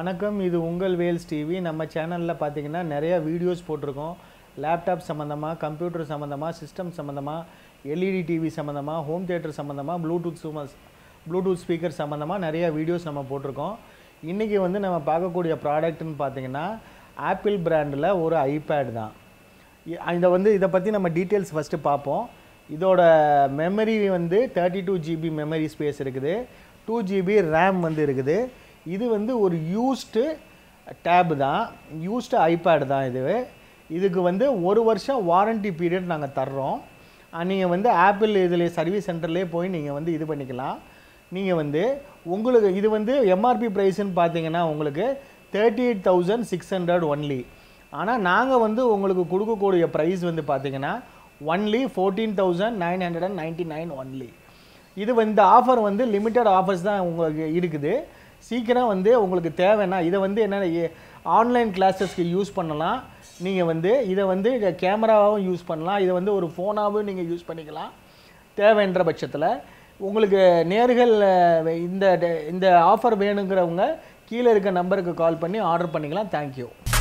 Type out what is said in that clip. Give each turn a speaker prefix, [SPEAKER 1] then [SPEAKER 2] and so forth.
[SPEAKER 1] வணக்கம் இது உங்கள் வேல்ஸ் டிவி நம்ம சேனலில் பார்த்தீங்கன்னா நிறைய வீடியோஸ் போட்டிருக்கோம் லேப்டாப் சம்மந்தமாக கம்ப்யூட்டர் சம்மந்தமாக சிஸ்டம் சம்மந்தமாக எல்இடி டிவி சம்மந்தமாக ஹோம் தியேட்டர் சம்மந்தமாக ப்ளூடூத் சும ப்ளூடூத் ஸ்பீக்கர் சம்மந்தமாக நிறைய வீடியோஸ் நம்ம போட்டிருக்கோம் இன்றைக்கி வந்து நம்ம பார்க்கக்கூடிய ப்ராடக்ட்னு பார்த்தீங்கன்னா ஆப்பிள் பிராண்டில் ஒரு ஐபேட் தான் இ- இதை வந்து இதை பற்றி நம்ம டீட்டெயில்ஸ் ஃபஸ்ட்டு பார்ப்போம் இதோட மெமரி வந்து thirty two GB memory space இருக்குது டூ ஜிபி ரேம் வந்து இருக்குது இது வந்து ஒரு யூஸ்டு டேப் தான் யூஸ்டு ஐபேட் தான் இது இதுக்கு வந்து ஒரு வருஷம் வாரண்டி பீரியட் நாங்கள் தர்றோம் நீங்கள் வந்து ஆப்பிள் இதில் சர்வீஸ் சென்டர்லேயே போய் நீங்கள் வந்து இது பண்ணிக்கலாம் நீங்கள் வந்து உங்களுக்கு இது வந்து எம்ஆர்பி ப்ரைஸ்ன்னு பார்த்தீங்கன்னா உங்களுக்கு thirty eight thousand six hundred only ஆனால் நாங்கள் வந்து உங்களுக்கு கொடுக்கக்கூடிய ப்ரைஸ் வந்து பார்த்தீங்கன்னா only fourteen thousand nine hundred and ninety nine only இது வந்து இந்த ஆஃபர் வந்து லிமிட்டட் ஆஃபர்ஸ் தான் உங்களுக்கு இருக்குது சீக்கிரம் வந்து உங்களுக்கு தேவைன்னா இதை வந்து என்ன ஆன்லைன் கிளாஸஸ்க்கு யூஸ் பண்ணலாம் நீங்கள் வந்து இதை வந்து கேமராவாகவும் யூஸ் பண்ணலாம் இதை வந்து ஒரு ஃபோனாகவும் நீங்கள் யூஸ் பண்ணிக்கலாம் தேவைன்ற பட்சத்தில் உங்களுக்கு நேர்கள் அஹ், இந்த இந்த ஆஃபர் வேணுங்கிறவங்க கீழே இருக்க நம்பருக்கு கால் பண்ணி ஆர்டர் பண்ணிக்கலாம் தேங்க்யூ